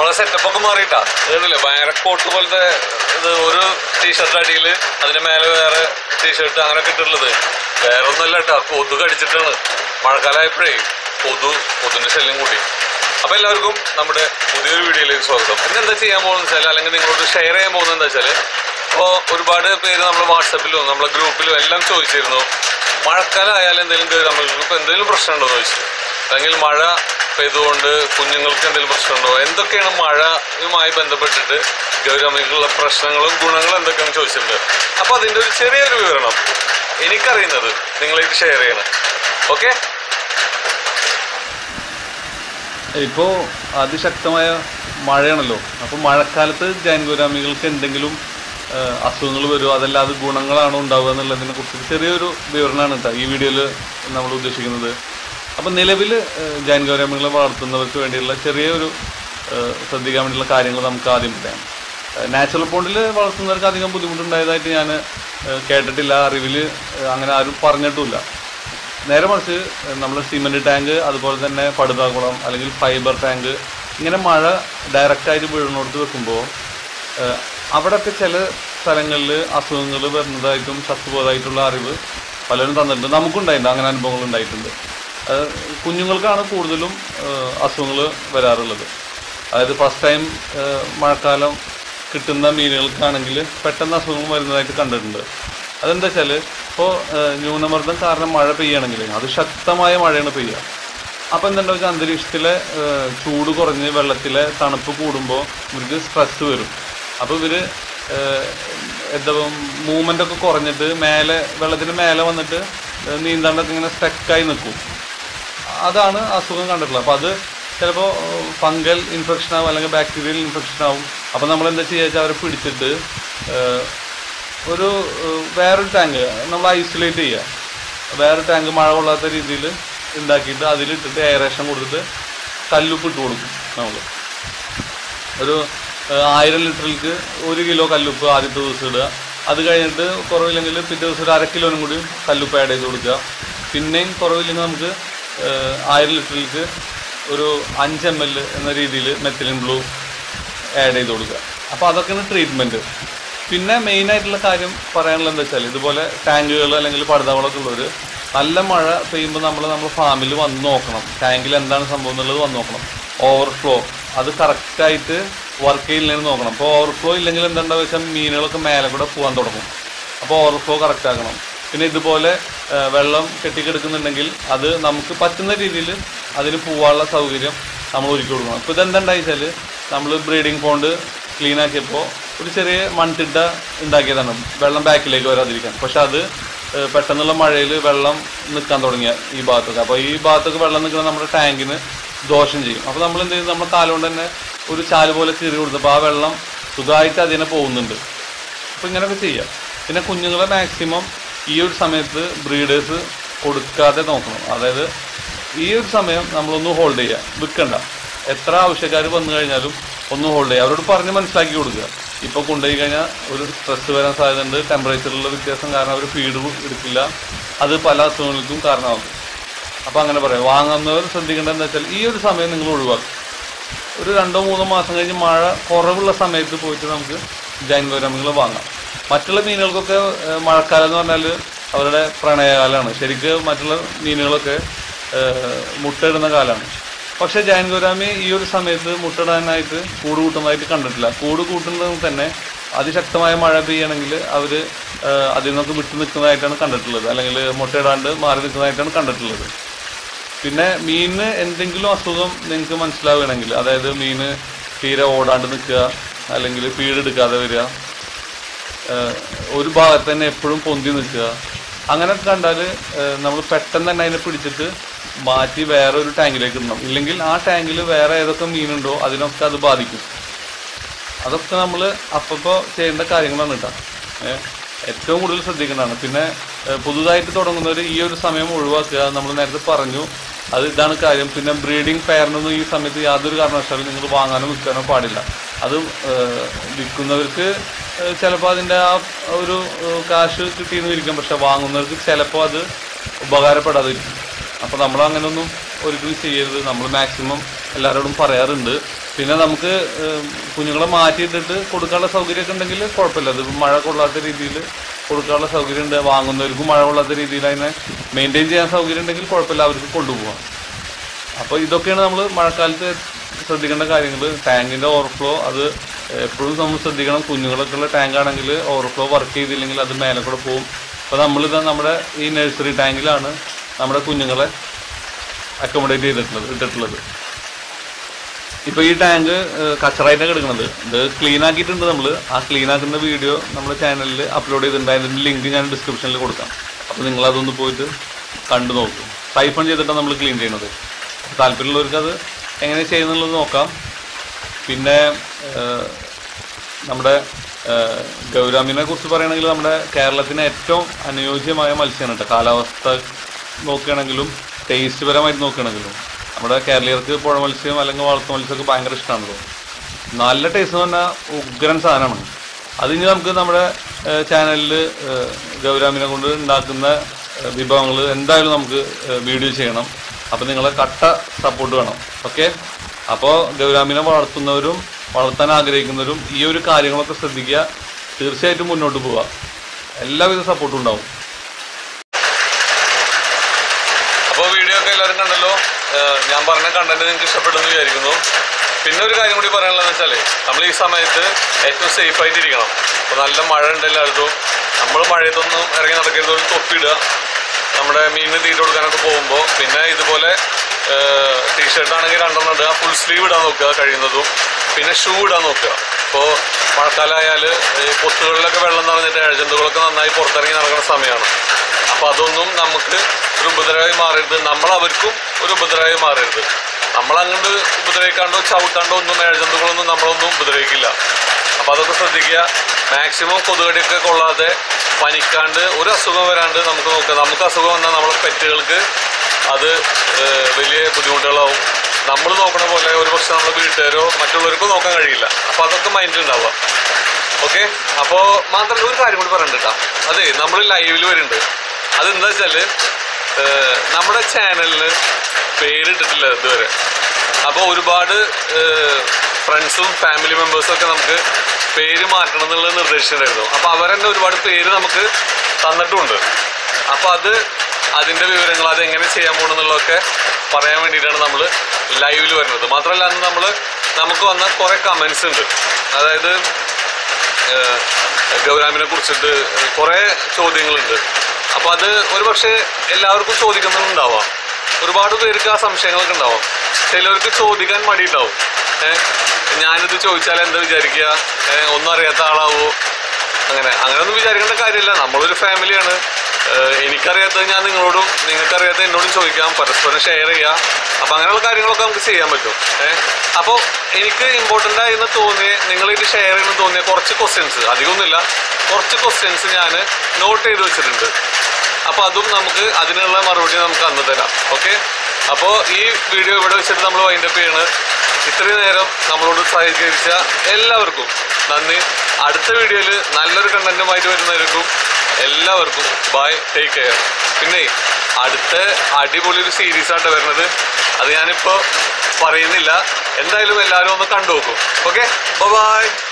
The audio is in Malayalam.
നമ്മളെ സെറ്റപ്പ് ഒക്കെ മാറിയിട്ടാ കേട്ടില്ലേ ഭയങ്കര കോട്ട് പോലത്തെ ഇത് ഒരു ടീഷർട്ട് അടിയിൽ അതിന് മേലെ വേറെ ടീഷർട്ട് അങ്ങനെ ഇട്ടിട്ടുള്ളത് വേറെ ഒന്നല്ല കേട്ടാ കൊതുക് അടിച്ചിട്ടാണ് മഴക്കാലമായപ്പോഴേ കൊതു കൊതുവിന്റെ ശല്യം കൂടി അപ്പൊ എല്ലാവർക്കും നമ്മുടെ പുതിയൊരു വീഡിയോയിലേക്ക് സ്വാഗതം ഇന്ന് എന്താ ചെയ്യാൻ പോകുന്നത് വെച്ചാൽ അല്ലെങ്കിൽ നിങ്ങളോട് ഷെയർ ചെയ്യാൻ പോകുന്നത് എന്താ വെച്ചാൽ ഇപ്പോൾ ഒരുപാട് പേര് നമ്മുടെ വാട്സപ്പിലും നമ്മുടെ ഗ്രൂപ്പിലും എല്ലാം ചോദിച്ചിരുന്നു മഴക്കാലം ആയാലും എന്തെങ്കിലും കേറി നമ്മൾക്ക് ഇപ്പൊ എന്തെങ്കിലും പ്രശ്നമുണ്ടോ എന്ന് ചോദിച്ചു അല്ലെങ്കിൽ മഴ പെയ്തുകൊണ്ട് കുഞ്ഞുങ്ങൾക്ക് എന്തെങ്കിലും പ്രശ്നമുണ്ടോ എന്തൊക്കെയാണ് മഴയുമായി ബന്ധപ്പെട്ടിട്ട് ഗൗരവമുള്ള പ്രശ്നങ്ങളും ഗുണങ്ങളും എന്തൊക്കെയാണെന്ന് ചോദിച്ചിട്ടുണ്ട് അപ്പൊ അതിന്റെ ഒരു ചെറിയൊരു വിവരണം എനിക്കറിയുന്നത് നിങ്ങളായിട്ട് ഷെയർ ചെയ്യണം ഓക്കെ ഇപ്പോ അതിശക്തമായ മഴയാണല്ലോ അപ്പൊ മഴക്കാലത്ത് ജൈൻഗോരാമികൾക്ക് എന്തെങ്കിലും അസുഖങ്ങൾ വരുമോ അതല്ല അത് ഗുണങ്ങളാണോ ഉണ്ടാവുക എന്നുള്ളതിനെ കുറിച്ച് ചെറിയൊരു വിവരണമാണ് കേട്ടോ ഈ വീഡിയോയിൽ നമ്മൾ ഉദ്ദേശിക്കുന്നത് അപ്പം നിലവിൽ ജൈൻഗോരാമികളെ വളർത്തുന്നവർക്ക് വേണ്ടിയുള്ള ചെറിയൊരു ഏഹ്, ശ്രദ്ധിക്കാൻ വേണ്ടിയുള്ള കാര്യങ്ങൾ നമുക്ക് ആദ്യം പറയാം നാച്ചുറൽ പോണ്ടിൽ വളർത്തുന്നവർക്ക് അധികം ബുദ്ധിമുട്ടുണ്ടായതായിട്ട് ഞാൻ കേട്ടിട്ടില്ല അറിവിൽ അങ്ങനെ ആരും പറഞ്ഞിട്ടുമില്ല നേരെ മറിച്ച് നമ്മൾ സിമെന്റ് ടാങ്ക് അതുപോലെ തന്നെ പടുതാക്കുളം അല്ലെങ്കിൽ ഫൈബർ ടാങ്ക് ഇങ്ങനെ മഴ ഡയറക്റ്റ് ആയിട്ട് വീഴുന്നിടത്ത് വെക്കുമ്പോൾ അവിടെയൊക്കെ ചില സ്ഥലങ്ങളിൽ അസുഖങ്ങൾ വരുന്നതായിട്ടും ചത്തുപോയതായിട്ടുള്ള അറിവ് പലരും തന്നിട്ടുണ്ട് നമുക്കുണ്ടായിട്ടുണ്ട് അങ്ങനെ അനുഭവങ്ങൾ ഉണ്ടായിട്ടുണ്ട് അത് കുഞ്ഞുങ്ങൾക്കാണ് കൂടുതലും അസുഖങ്ങൾ വരാറുള്ളത് അതായത് ഫസ്റ്റ് ടൈം മഴക്കാലം കിട്ടുന്ന മീനുകൾക്കാണെങ്കിൽ പെട്ടെന്ന് അസുഖം വരുന്നതായിട്ട് കണ്ടിട്ടുണ്ട് അതെന്താ വെച്ചാൽ ഇപ്പോൾ ന്യൂനമർദ്ദം കാരണം മഴ പെയ്യണമെങ്കിൽ അത് ശക്തമായ മഴയാണ് പെയ്യുക അപ്പോൾ എന്താ വെച്ചാൽ അന്തരീക്ഷത്തിലെ ഏഹ്, ചൂട് കുറഞ്ഞ് വെള്ളത്തിലെ തണുപ്പ് കൂടുമ്പോൾ ഇവർക്ക് സ്ട്രെസ് വരും അപ്പോൾ ഇവര് ഏഹ്, എന്താ മൂവ്മെന്റ് ഒക്കെ കുറഞ്ഞിട്ട് മേലെ വെള്ളത്തിന് മേലെ വന്നിട്ട് ഏഹ്, നീന്താണ്ടൊക്കെ ഇങ്ങനെ സ്റ്റക്കായി നിൽക്കും അതാണ് അസുഖം കണ്ടിട്ടുള്ളത് അപ്പോൾ അത് ചിലപ്പോൾ ഫംഗൽ ഇൻഫെക്ഷൻ ആവും അല്ലെങ്കിൽ ബാക്ടീരിയൽ ഇൻഫെക്ഷൻ ആവും അപ്പോൾ നമ്മൾ എന്താ ചെയ്യുക വെച്ചാൽ അവരെ പിടിച്ചിട്ട് ഏഹ്, ഒരു ഏഹ്, വേറൊരു ടാങ്ക് നമ്മൾ ഐസൊലേറ്റ് ചെയ്യുക വേറെ ടാങ്ക് മഴ കൊള്ളാത്ത രീതിയിൽ ഉണ്ടാക്കിയിട്ട് അതിലിട്ടിട്ട് എയറേഷൻ കൊടുത്തിട്ട് കല്ലുപ്പ് ഇട്ട് കൊടുക്കും നമ്മൾ ഒരു ഏഹ്, ആയിരം ലിറ്ററിലേക്ക് ഒരു കിലോ കല്ലുപ്പ് ആദ്യത്തെ ദിവസം ഇടുക അത് കഴിഞ്ഞിട്ട് കുറവില്ലെങ്കിൽ പിറ്റേ ദിവസം ഒരു അര കിലോനും കൂടി കല്ലുപ്പ് ആഡ് ചെയ്ത് കൊടുക്കുക പിന്നെയും കുറവില്ലെങ്കിൽ നമുക്ക് ഏഹ്, ആയിരം ലിറ്ററിലേക്ക് ഒരു അഞ്ച് എം എൽ എന്ന രീതിയിൽ മെത്തിലിൻ ബ്ലൂ ആഡ് ചെയ്ത് കൊടുക്കുക അപ്പോൾ അതൊക്കെയാണ് ട്രീറ്റ്മെൻറ്റ് പിന്നെ മെയിൻ ആയിട്ടുള്ള കാര്യം പറയാനുള്ളത് എന്താ വെച്ചാൽ ഇതുപോലെ ടാങ്കുകൾ അല്ലെങ്കിൽ പടുതാവളൊക്കെ ഉള്ളവർ നല്ല മഴ പെയ്യുമ്പോൾ നമ്മൾ നമ്മുടെ ഫാമിൽ വന്ന് നോക്കണം ടാങ്കിൽ എന്താണ് സംഭവം എന്നുള്ളത് വന്ന് നോക്കണം ഓവർഫ്ലോ അത് കറക്റ്റായിട്ട് വർക്ക് ചെയ്യില്ലെങ്കിൽ നോക്കണം അപ്പോൾ ഓവർഫ്ലോ ഇല്ലെങ്കിൽ എന്താ വെച്ചാൽ മീനുകളൊക്കെ മേലെ കൂടെ പോകാൻ തുടങ്ങും അപ്പോൾ ഓവർഫ്ലോ കറക്റ്റ് ആക്കണം പിന്നെ ഇതുപോലെ ആ, വെള്ളം കെട്ടിക്കിടക്കുന്നുണ്ടെങ്കിൽ അത് നമുക്ക് പറ്റുന്ന രീതിയിൽ അതിന് പോകാനുള്ള സൗകര്യം നമ്മൾ ഒരുക്കി കൊടുക്കണം ഇപ്പോൾ ഇതെന്താ വെച്ചാൽ നമ്മൾ ബ്രീഡിംഗ് പോണ്ട് ക്ലീൻ ആക്കിയപ്പോൾ ഒരു ചെറിയ മൺതിട്ട ഉണ്ടാക്കിയതാണ് വെള്ളം ബാക്കിലേക്ക് വരാതിരിക്കാൻ പക്ഷെ അത് ഏ, പെട്ടെന്നുള്ള മഴയിൽ വെള്ളം നിൽക്കാൻ തുടങ്ങിയ ഈ ഭാഗത്തൊക്കെ അപ്പോൾ ഈ ഭാഗത്തൊക്കെ വെള്ളം നിൽക്കുന്ന നമ്മുടെ ടാങ്കിന് ദോഷം ചെയ്യും അപ്പോൾ നമ്മൾ എന്ത് ചെയ്യും നമ്മുടെ കാലുകൊണ്ട് തന്നെ ഒരു ചാല് പോലെ കീറി കൊടുത്തപ്പോൾ ആ വെള്ളം സുഖമായിട്ട് അതിനെ പോകുന്നുണ്ട് അപ്പോൾ ഇങ്ങനെയൊക്കെ ചെയ്യാം പിന്നെ കുഞ്ഞുങ്ങളെ മാക്സിമം ഈ ഒരു സമയത്ത് ബ്രീഡേഴ്സ് കൊടുക്കാതെ നോക്കണം അതായത് ഈ ഒരു സമയം നമ്മളൊന്ന് ഹോൾഡ് ചെയ്യുക വിൽക്കണ്ട എത്ര ആവശ്യക്കാർ വന്നു കഴിഞ്ഞാലും ഒന്ന് ഹോൾഡ് ചെയ്യുക അവരോട് പറഞ്ഞ് മനസ്സിലാക്കി കൊടുക്കുക ഇപ്പോൾ കൊണ്ടുപോയി കഴിഞ്ഞാൽ ഒരു സ്ട്രെസ് വരാൻ സാധ്യതയുണ്ട് ടെമ്പറേച്ചറിലുള്ള വ്യത്യാസം കാരണം അവർ ഫീഡ് എടുക്കില്ല അത് പല അസുഖങ്ങൾക്കും കാരണമാകും അപ്പോൾ അങ്ങനെ പറയാം വാങ്ങുന്നവർ ശ്രദ്ധിക്കേണ്ടത് എന്താ വെച്ചാൽ ഈ ഒരു സമയം നിങ്ങൾ ഒഴിവാക്കും ഒരു രണ്ടോ മൂന്നോ മാസം കഴിഞ്ഞ് മഴ കുറവുള്ള സമയത്ത് പോയിട്ട് നമുക്ക് ജൈൻവരമികൾ വാങ്ങാം മറ്റുള്ള മീനുകൾക്കൊക്കെ ഏഹ്, മഴക്കാലം എന്ന് പറഞ്ഞാൽ അവരുടെ പ്രണയകാലമാണ് ശരിക്കും മറ്റുള്ള മീനുകളൊക്കെ ഏഹ്, മുട്ടയിടുന്ന കാലമാണ് പക്ഷേ ജൈൻഗോരാമി ഈ ഒരു സമയത്ത് മുട്ടയിടാനായിട്ട് കൂട് കൂട്ടുന്നതായിട്ട് കണ്ടിട്ടില്ല കൂട് കൂട്ടുന്നത് തന്നെ അതിശക്തമായ മഴ പെയ്യണമെങ്കിൽ അവർ അതിൽ നിന്നൊക്കെ വിട്ടു നിൽക്കുന്നതായിട്ടാണ് കണ്ടിട്ടുള്ളത് അല്ലെങ്കിൽ മുട്ടയിടാണ്ട് മാറി നിൽക്കുന്നതായിട്ടാണ് കണ്ടിട്ടുള്ളത് പിന്നെ മീനിന് എന്തെങ്കിലും അസുഖം നിങ്ങൾക്ക് മനസ്സിലാവുകയാണെങ്കിൽ അതായത് മീന് തീരെ ഓടാണ്ട് നിൽക്കുക അല്ലെങ്കിൽ ഫീഡ് എടുക്കാതെ വരിക ഏഹ് ഒരു ഭാഗത്ത് തന്നെ എപ്പോഴും പൊന്തി നിൽക്കുക അങ്ങനെയൊക്കെ കണ്ടാൽ നമ്മൾ പെട്ടെന്ന് തന്നെ അതിനെ പിടിച്ചിട്ട് മാറ്റി വേറെ ഒരു ടാങ്കിലേക്ക് ഇടണം ഇല്ലെങ്കിൽ ആ ടാങ്കിൽ വേറെ ഏതൊക്കെ മീനുണ്ടോ അതിനൊക്കെ അത് ബാധിക്കും അതൊക്കെ നമ്മൾ അപ്പപ്പോൾ ചെയ്യേണ്ട കാര്യങ്ങളാണ് കേട്ടോ ഏഹ് ഏറ്റവും കൂടുതൽ ശ്രദ്ധിക്കേണ്ടതാണ് പിന്നെ ഏഹ് പുതുതായിട്ട് തുടങ്ങുന്നവർ ഈ ഒരു സമയം ഒഴിവാക്കുക നമ്മൾ നേരത്തെ പറഞ്ഞു അത് ഇതാണ് കാര്യം പിന്നെ ബ്രീഡിംഗ് പെയറിനൊന്നും ഈ സമയത്ത് യാതൊരു കാരണവശാലും നിങ്ങൾ വാങ്ങാനോ വിൽക്കാനോ പാടില്ല അത് ഏഹ് വിൽക്കുന്നവർക്ക് ചിലപ്പോൾ അതിൻ്റെ ആ ഒരു ഏഹ് കാശ് കിട്ടിയെന്ന് ഇരിക്കും പക്ഷെ വാങ്ങുന്നവർക്ക് ചിലപ്പോൾ അത് ഉപകാരപ്പെടാതെ ഇരിക്കും അപ്പോൾ നമ്മൾ അങ്ങനെയൊന്നും ഒരിക്കലും ചെയ്യരുത് നമ്മൾ മാക്സിമം എല്ലാവരോടും പറയാറുണ്ട് പിന്നെ നമുക്ക് ഏം, കുഞ്ഞുങ്ങളെ മാറ്റിയിട്ടിട്ട് കൊടുക്കാനുള്ള സൗകര്യമൊക്കെ ഉണ്ടെങ്കിൽ കുഴപ്പമില്ല അത് മഴ കൊള്ളാത്ത രീതിയിൽ കൊടുക്കാനുള്ള സൗകര്യം ഉണ്ട് വാങ്ങുന്നവർക്കും മഴ കൊള്ളാത്ത രീതിയിൽ അതിനെ മെയിൻറ്റെയിൻ ചെയ്യാൻ സൗകര്യം ഉണ്ടെങ്കിൽ കുഴപ്പമില്ല അവർക്ക് കൊണ്ടുപോകാം അപ്പോൾ ഇതൊക്കെയാണ് നമ്മൾ മഴക്കാലത്ത് ശ്രദ്ധിക്കേണ്ട കാര്യങ്ങൾ ടാങ്കിൻ്റെ ഓവർഫ്ലോ അത് എപ്പോഴും നമ്മൾ ശ്രദ്ധിക്കണം കുഞ്ഞുങ്ങളൊക്കെ ഉള്ള ടാങ്ക് ആണെങ്കിൽ ഓവർഫ്ലോ വർക്ക് ചെയ്തില്ലെങ്കിൽ അത് മേലെ കൂടെ പോകും അപ്പോൾ നമ്മളിത് നമ്മുടെ ഈ നഴ്സറി ടാങ്കിലാണ് നമ്മുടെ കുഞ്ഞുങ്ങളെ അക്കോമഡേറ്റ് ചെയ്തിട്ടുള്ളത് ഇട്ടിട്ടുള്ളത് ഇപ്പോൾ ഈ ടാങ്ക് കച്ചറായിട്ടാണ് കിടക്കുന്നത് ഇത് ക്ലീൻ ആക്കിയിട്ടുണ്ട് നമ്മൾ ആ ക്ലീൻ ആക്കുന്ന വീഡിയോ നമ്മുടെ ചാനലിൽ അപ്ലോഡ് ചെയ്തിട്ടുണ്ട് അതിൻ്റെ ലിങ്ക് ഞാൻ ഡിസ്ക്രിപ്ഷനിൽ കൊടുക്കാം അപ്പോൾ നിങ്ങൾ അതൊന്ന് പോയിട്ട് കണ്ടു നോക്കും സൈഫൺ ചെയ്തിട്ടാണ് നമ്മൾ ക്ലീൻ ചെയ്യുന്നത് താല്പര്യമുള്ളവർക്ക് അത് എങ്ങനെ ചെയ്യുന്നുള്ളത് നോക്കാം പിന്നെ ഏഹ്, നമ്മുടെ ഏഹ്, ഗൗരാമിനെ കുറിച്ച് പറയുകയാണെങ്കിൽ നമ്മുടെ കേരളത്തിന് ഏറ്റവും അനുയോജ്യമായ മത്സ്യമാണ് കേട്ടോ കാലാവസ്ഥ നോക്കുകയാണെങ്കിലും ടേസ്റ്റ് പരമായിട്ട് നോക്കുകയാണെങ്കിലും നമ്മുടെ കേരളീയർക്ക് പുഴ മത്സ്യം അല്ലെങ്കിൽ വളർത്തു മത്സ്യമൊക്കെ ഭയങ്കര ഇഷ്ടമാണല്ലോ നല്ല ടേസ്റ്റ് എന്ന് പറഞ്ഞാൽ ഉഗ്രൻ സാധനമാണ് അത് ഇനി നമുക്ക് നമ്മുടെ ചാനലിൽ ഗൗരാമിനെ കൊണ്ട് ഉണ്ടാക്കുന്ന വിഭവങ്ങൾ എന്തായാലും നമുക്ക് വീഡിയോ ചെയ്യണം അപ്പോൾ നിങ്ങളെ കട്ട സപ്പോർട്ട് വേണം ഓക്കെ അപ്പോൾ ഗൗരാമിനെ വളർത്തുന്നവരും വളർത്താൻ ആഗ്രഹിക്കുന്നവരും ഈ ഒരു കാര്യങ്ങളൊക്കെ ശ്രദ്ധിക്കുക തീർച്ചയായിട്ടും മുന്നോട്ട് പോവുക എല്ലാവിധ സപ്പോർട്ടും ഉണ്ടാവും അപ്പോൾ വീഡിയോ ഒക്കെ എല്ലാവരും കണ്ടല്ലോ ഏഹ് ഞാൻ പറഞ്ഞ കണ്ടന്റ് നിങ്ങൾക്ക് ഇഷ്ടപ്പെട്ടെന്ന് വിചാരിക്കുന്നു പിന്നെ ഒരു കാര്യം കൂടി പറയാനുള്ളതെന്ന് വെച്ചാൽ നമ്മൾ ഈ സമയത്ത് ഏറ്റവും സേഫ് ആയിട്ട് ഇരിക്കണം അപ്പോൾ നല്ല മഴ ഉണ്ട് എല്ലായിടത്തും നമ്മൾ മഴയത്തൊന്നും ഇറങ്ങി നടക്കരുത് ഒരു തൊപ്പിടുക നമ്മുടെ മീനിന് തീറ്റ കൊടുക്കാനൊക്കെ പോകുമ്പോൾ പിന്നെ ഇതുപോലെ ടീഷർട്ട് ആണെങ്കിൽ രണ്ടെണ്ണം ഇടുക ഫുൾ സ്ലീവ് ഇടാൻ നോക്കുക കഴിയുന്നതും പിന്നെ ഷൂ ഇടാൻ നോക്കുക ഇപ്പോൾ മഴക്കാലമായാൽ ഈ പൊത്തുകളിലൊക്കെ വെള്ളം നിറഞ്ഞിട്ട് ഏജന്റുകളൊക്കെ നന്നായി പുറത്തിറങ്ങി നടക്കുന്ന സമയമാണ് അപ്പൊ അതൊന്നും നമുക്ക് ഒരു ഉപദ്രവമായി മാറരുത് നമ്മൾ അവർക്കും ഒരു ഉപദ്രവമായി മാറരുത് നമ്മൾ അങ്ങോട്ട് ഉപദ്രവിക്കാണ്ടോ ചവിട്ടാണ്ടോ ഒന്നും ഏജന്റുകളൊന്നും നമ്മളൊന്നും ഉപദ്രവിക്കില്ല അപ്പൊ അതൊക്കെ ശ്രദ്ധിക്കുക മാക്സിമം കൊതുകടിയൊക്കെ കൊള്ളാതെ പനിക്കാണ്ട് ഒരു അസുഖം വരാണ്ട് നമുക്ക് നോക്കാം നമുക്ക് അസുഖം വന്നാൽ നമ്മളെ പെറ്റുകൾക്ക് അത് ഏഹ്, വലിയ ബുദ്ധിമുട്ടുകളാവും നമ്മൾ നോക്കണ പോലെ ഒരു പക്ഷെ നമ്മുടെ വീട്ടുകാരോ മറ്റുള്ളവർക്കോ നോക്കാൻ കഴിയില്ല അപ്പൊ അതൊക്കെ മൈൻഡിൽ ഉണ്ടാവുക ഓക്കെ അപ്പോ മാത്രമല്ല ഒരു കാര്യം കൂടി പറയണ്ട കേട്ടോ അതെ നമ്മൾ ലൈവിൽ വരുന്നുണ്ട് അതെന്താ വെച്ചാല് ഏഹ്, നമ്മുടെ ചാനലിന് പേരിട്ടിട്ടില്ല ഇതുവരെ അപ്പോൾ ഒരുപാട് ഫ്രണ്ട്സും ഫാമിലി മെമ്പേഴ്സും ഒക്കെ നമുക്ക് പേര് മാറ്റണം എന്നുള്ള നിർദ്ദേശിച്ചിട്ടുണ്ടായിരുന്നു അപ്പോൾ അവരെന്നെ ഒരുപാട് പേര് നമുക്ക് തന്നിട്ടുമുണ്ട് അപ്പോൾ അത് അതിന്റെ വിവരങ്ങൾ അത് എങ്ങനെ ചെയ്യാൻ പോകണമെന്നുള്ളതൊക്കെ പറയാൻ വേണ്ടിയിട്ടാണ് നമ്മൾ ലൈവിൽ വരുന്നത് മാത്രമല്ല അന്ന് നമ്മൾ നമുക്ക് വന്ന കുറേ കമൻസ് ഉണ്ട് അതായത് ഏഹ് ഗൗരാമിനെ കുറിച്ചിട്ട് കുറേ ചോദ്യങ്ങളുണ്ട് അപ്പോൾ അത് ഒരുപക്ഷെ എല്ലാവർക്കും ചോദിക്കുന്നുണ്ടാവാം ഒരുപാട് പേർക്ക് ആ സംശയങ്ങളൊക്കെ ഉണ്ടാവാം ചിലർക്ക് ചോദിക്കാൻ മടിയുണ്ടാവും ഏഹ് ഞാനിത് ചോദിച്ചാൽ എന്താ വിചാരിക്കുക ഏഹ് ഒന്നും അറിയാത്ത ആളാവോ അങ്ങനെ അങ്ങനെയൊന്നും വിചാരിക്കേണ്ട കാര്യമില്ല നമ്മളൊരു ഫാമിലിയാണ് ഏഹ് എനിക്കറിയാത്തത് ഞാൻ നിങ്ങളോടും നിങ്ങൾക്കറിയാത്തത് എന്നോടും ചോദിക്കാം പരസ്പരം ഷെയർ ചെയ്യാം അപ്പം അങ്ങനെയുള്ള കാര്യങ്ങളൊക്കെ നമുക്ക് ചെയ്യാൻ പറ്റും ഏഹ് അപ്പോൾ എനിക്ക് ഇമ്പോർട്ടൻ്റ് ആയെന്ന് തോന്നിയ നിങ്ങൾ ഇത് ഷെയർ ചെയ്യുന്ന തോന്നിയ കുറച്ച് ക്വസ്റ്റ്യൻസ് അധികമൊന്നുമില്ല കുറച്ച് ക്വസ്റ്റ്യൻസ് ഞാൻ നോട്ട് ചെയ്ത് വെച്ചിട്ടുണ്ട് അപ്പോൾ അതും നമുക്ക് അതിനുള്ള മറുപടി നമുക്ക് അന്ന് തരാം ഓക്കെ അപ്പോൾ ഈ വീഡിയോ ഇവിടെ വെച്ചിട്ട് നമ്മൾ വൈൻഡപ്പ് ചെയ്യണ് ഇത്രയും നേരം നമ്മളോട് സഹകരിച്ച എല്ലാവർക്കും നന്ദി അടുത്ത വീഡിയോയിൽ നല്ലൊരു കണ്ടന്റുമായിട്ട് വരുന്നവർക്കും എല്ലാവർക്കും ബൈ ടേക്ക് കെയർ പിന്നെ അടുത്ത അടിപൊളി ഒരു സീരീസ് ആയിട്ട് വരുന്നത് അത് ഞാനിപ്പോൾ പറയുന്നില്ല എന്തായാലും എല്ലാവരും ഒന്ന് കണ്ടു നോക്കും ഓക്കെ ബൈ